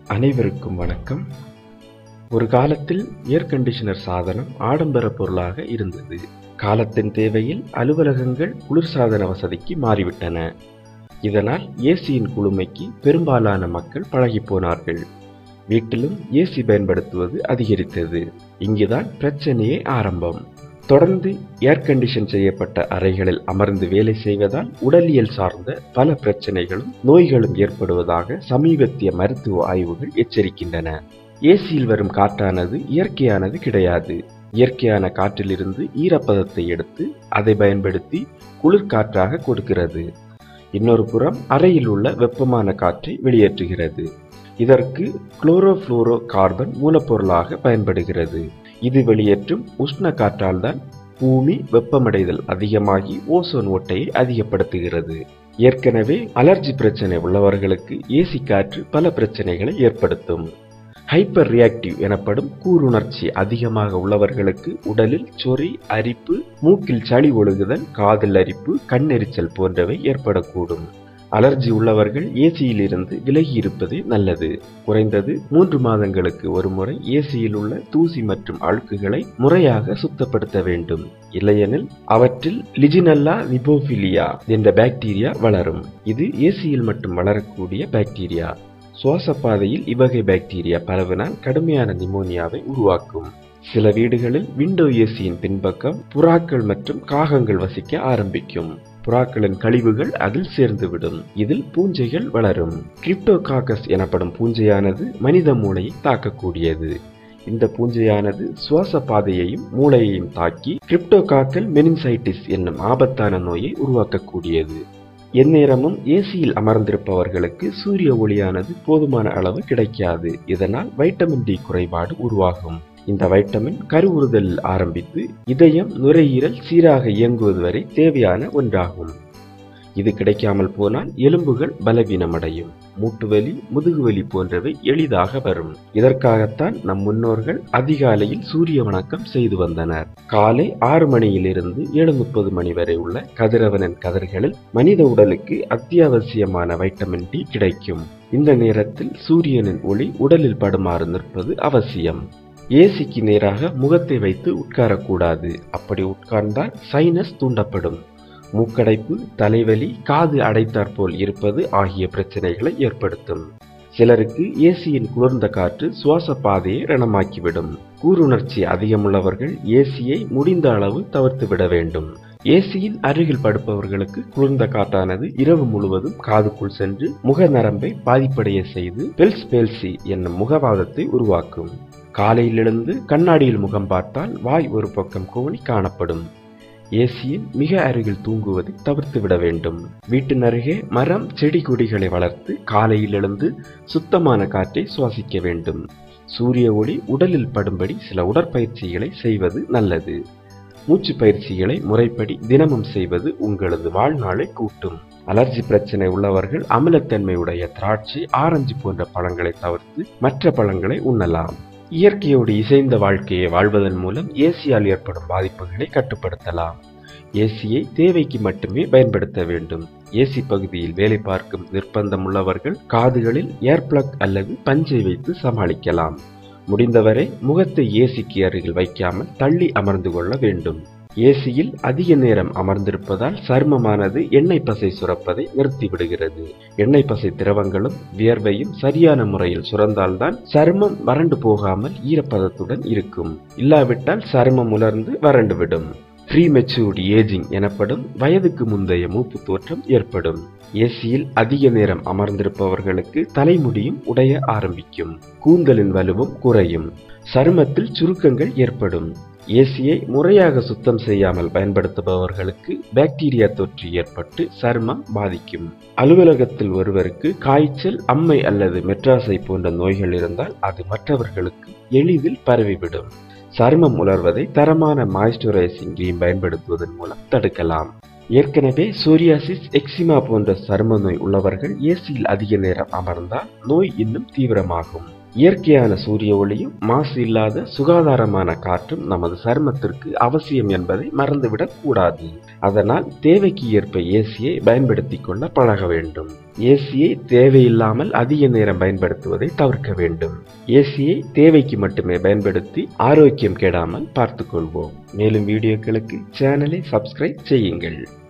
அனைவருக்கும் வணக்கம் ஒரு காலத்தில் ஏர் கண்டிஷனர் சாதனம் ஆடம்பர பொருளாக இருந்தது காலத்தின் தேவையில் அலுவலகங்கள் குளிர்சாதன வசதிக்கு மாறிவிட்டன இதனால் ஏசியின் குளுமைக்கு பெரும்பாலான மக்கள் பழகிப் போனார்கள் வீட்டிலும் ஏசி பயன்படுத்துவது அதிகரித்தது இங்குதான் பிரச்சனையே ஆரம்பம் தொடர்ந்து ஏர் கண்டிஷன் செய்யப்பட்ட அறைகளில் அமர்ந்து வேலை செய்வதால் உடலியல் சார்ந்த பல பிரச்சனைகளும் நோய்களும் ஏற்படுவதாக சமீபத்திய மருத்துவ ஆய்வுகள் எச்சரிக்கின்றன ஏசியில் வரும் காற்றானது இயற்கையானது கிடையாது இயற்கையான காற்றிலிருந்து ஈரப்பதத்தை எடுத்து அதை பயன்படுத்தி குளிர்காற்றாக கொடுக்கிறது இன்னொரு புறம் அறையில் உள்ள வெப்பமான காற்றை வெளியேற்றுகிறது இதற்கு குளோரோஃப்ளோரோ கார்பன் மூலப்பொருளாக பயன்படுகிறது இது வெளியேற்றும் உஷ்ண காற்றால் தான் பூமி வெப்பமடைதல் அதிகமாகி ஓசோன் ஓட்டையை அதிகப்படுத்துகிறது ஏற்கனவே அலர்ஜி பிரச்சனை உள்ளவர்களுக்கு ஏசி காற்று பல பிரச்சனைகளை ஏற்படுத்தும் ஹைப்பர் ரியாக்டிவ் எனப்படும் கூருணர்ச்சி அதிகமாக உள்ளவர்களுக்கு உடலில் சொறி அரிப்பு மூக்கில் சளி ஒழுகுதல் காதில் அரிப்பு கண்ணெரிச்சல் போன்றவை ஏற்படக்கூடும் அலர்ஜி உள்ளவர்கள் ஏசியில் இருந்து விலகி இருப்பதே நல்லது குறைந்தது மூன்று மாதங்களுக்கு ஒரு முறை ஏசியில் உள்ள தூசி மற்றும் அழுக்குகளை முறையாக சுத்தப்படுத்த வேண்டும் இல்லையெனில் அவற்றில் லிஜினல்லா நிபோபிலியா என்ற பாக்டீரியா வளரும் இது ஏசியில் மட்டும் வளரக்கூடிய பாக்டீரியா சுவாச பாதையில் இவ்வகை பாக்டீரியா பரவினால் கடுமையான நிமோனியாவை உருவாக்கும் சில வீடுகளில் விண்டோ ஏசியின் பின்பக்கம் புறாக்கள் மற்றும் காகங்கள் வசிக்க ஆரம்பிக்கும் புறாக்களின் கழிவுகள் அதில் சேர்ந்துவிடும் இதில் பூஞ்சைகள் வளரும் கிரிப்டோகாக்கஸ் எனப்படும் பூஞ்சையானது மனித மூளையை தாக்கக்கூடியது இந்த பூஞ்சையானது சுவாச பாதையையும் மூளையையும் தாக்கி கிரிப்டோகாக்கல் மெனின்சைட்டிஸ் என்னும் ஆபத்தான நோயை உருவாக்கக்கூடியது எந்நேரமும் ஏசியில் அமர்ந்திருப்பவர்களுக்கு சூரிய ஒளியானது போதுமான அளவு கிடைக்காது இதனால் வைட்டமின் டி குறைபாடு உருவாகும் இந்த வைட்டமின் கருவுறுதலில் ஆரம்பித்து இதயம் நுரையீரல் சீராக இயங்குவது வரை தேவையான ஒன்றாகும் இது கிடைக்காமல் போனால் எலும்புகள் பலவீனமடையும் மூட்டுவலி முதுகுவலி போன்றவை எளிதாக வரும் இதற்காகத்தான் நம் முன்னோர்கள் அதிகாலையில் சூரிய வணக்கம் செய்து வந்தனர் காலை ஆறு மணியிலிருந்து ஏழு முப்பது மணி வரை உள்ள கதிரவனின் கதிர்களில் மனித உடலுக்கு அத்தியாவசியமான வைட்டமின் டி கிடைக்கும் இந்த நேரத்தில் சூரியனின் ஒளி உடலில் படுமாறு நிற்பது அவசியம் ஏசிக்கு நேராக முகத்தை வைத்து உட்காரக்கூடாது அப்படி உட்கார்ந்தால் சைனஸ் தூண்டப்படும் மூக்கடைப்பு தலைவலி காது அடைத்தாற்போல் இருப்பது ஆகிய பிரச்சனைகளை ஏற்படுத்தும் சிலருக்கு ஏசியின் குளிர்ந்த காற்று சுவாச பாதையை ரணமாக்கிவிடும் கூருணர்ச்சி அதிகமுள்ளவர்கள் ஏசியை முடிந்த அளவு தவிர்த்து விட வேண்டும் ஏசியின் அருகில் படுப்பவர்களுக்கு குளிர்ந்த காற்றானது இரவு முழுவதும் காதுக்குள் சென்று முக நரம்பை பாதிப்படைய செய்து பெல்ஸ் பேல்சி என்னும் முகவாதத்தை உருவாக்கும் காலையில் எழுந்து கண்ணாடியில் முகம் பார்த்தால் வாய் ஒரு பக்கம் கோணி காணப்படும் ஏசியின் மிக அருகில் தூங்குவதை தவிர்த்து விட வேண்டும் வீட்டின் அருகே மரம் செடி கொடிகளை வளர்த்து காலையில் எழுந்து சுத்தமான காற்றை சுவாசிக்க வேண்டும் சூரிய ஒளி உடலில் படும்படி சில உடற்பயிற்சிகளை செய்வது நல்லது மூச்சு பயிற்சிகளை முறைப்படி தினமும் செய்வது உங்களது வாழ்நாளை கூட்டும் அலர்ஜி பிரச்சனை உள்ளவர்கள் அமிலத்தன்மை உடைய திராட்சை ஆரஞ்சு போன்ற பழங்களை தவிர்த்து மற்ற பழங்களை உண்ணலாம் இயற்கையோடு இசைந்த வாழ்க்கையை வாழ்வதன் மூலம் ஏசியால் ஏற்படும் பாதிப்புகளை கட்டுப்படுத்தலாம் ஏசியை தேவைக்கு மட்டுமே பயன்படுத்த வேண்டும் ஏசி பகுதியில் வேலை பார்க்கும் நிர்பந்தம் உள்ளவர்கள் காதுகளில் ஏர்பிளக் அல்லது பஞ்சை வைத்து சமாளிக்கலாம் முடிந்தவரை முகத்தை ஏசிக்கு அருகில் வைக்காமல் தள்ளி அமர்ந்து கொள்ள வேண்டும் ஏசியில் அதிக நேரம் அமர்ந்திருப்பதால் சருமமானது எண்ணெய் பசை சுரப்பதை நிறுத்திவிடுகிறது எண்ணெய் பசை திரவங்களும் வியர்வையும் சரியான முறையில் சுரந்தால்தான் சருமம் வறண்டு போகாமல் ஈரப்பதத்துடன் இருக்கும் இல்லாவிட்டால் சருமம் உலர்ந்து வறண்டுவிடும் ப்ரீ மெச்சூர்ட் ஏஜிங் எனப்படும் வயதுக்கு முந்தைய மூப்பு தோற்றம் ஏற்படும் ஏசியில் அதிக நேரம் அமர்ந்திருப்பவர்களுக்கு தலைமுடியும் உடைய ஆரம்பிக்கும் கூந்தலின் வலுவும் குறையும் சருமத்தில் சுருக்கங்கள் ஏற்படும் ஏசியை முறையாக சுத்தம் செய்யாமல் பயன்படுத்துபவர்களுக்கு பாக்டீரியா தொற்று ஏற்பட்டு சருமம் பாதிக்கும் அலுவலகத்தில் ஒருவருக்கு காய்ச்சல் அம்மை அல்லது மெட்ராசை போன்ற நோய்கள் இருந்தால் அது மற்றவர்களுக்கு எளிதில் பரவிவிடும் சருமம் உலர்வதை தரமான மாய்ஸ்சரைசிங் கிரீம் பயன்படுத்துவதன் மூலம் தடுக்கலாம் ஏற்கனவே சோரியாசிஸ் எக்ஸிமா போன்ற சரும நோய் உள்ளவர்கள் ஏசியில் அதிக நேரம் அமர்ந்தால் நோய் இன்னும் தீவிரமாகும் இயற்கையான சூரிய ஒளியும் மாசு இல்லாத சுகாதாரமான காற்றும் நமது சருமத்திற்கு அவசியம் என்பதை மறந்துவிடக் கூடாது அதனால் தேவைக்கு ஏற்ப ஏசியை பயன்படுத்திக் கொள்ள பழக வேண்டும் ஏசியை தேவையில்லாமல் அதிக நேரம் பயன்படுத்துவதை தவிர்க்க வேண்டும் ஏசியை தேவைக்கு மட்டுமே பயன்படுத்தி ஆரோக்கியம் கெடாமல் பார்த்துக் கொள்வோம் மேலும் வீடியோக்களுக்கு சேனலை சப்ஸ்கிரைப் செய்யுங்கள்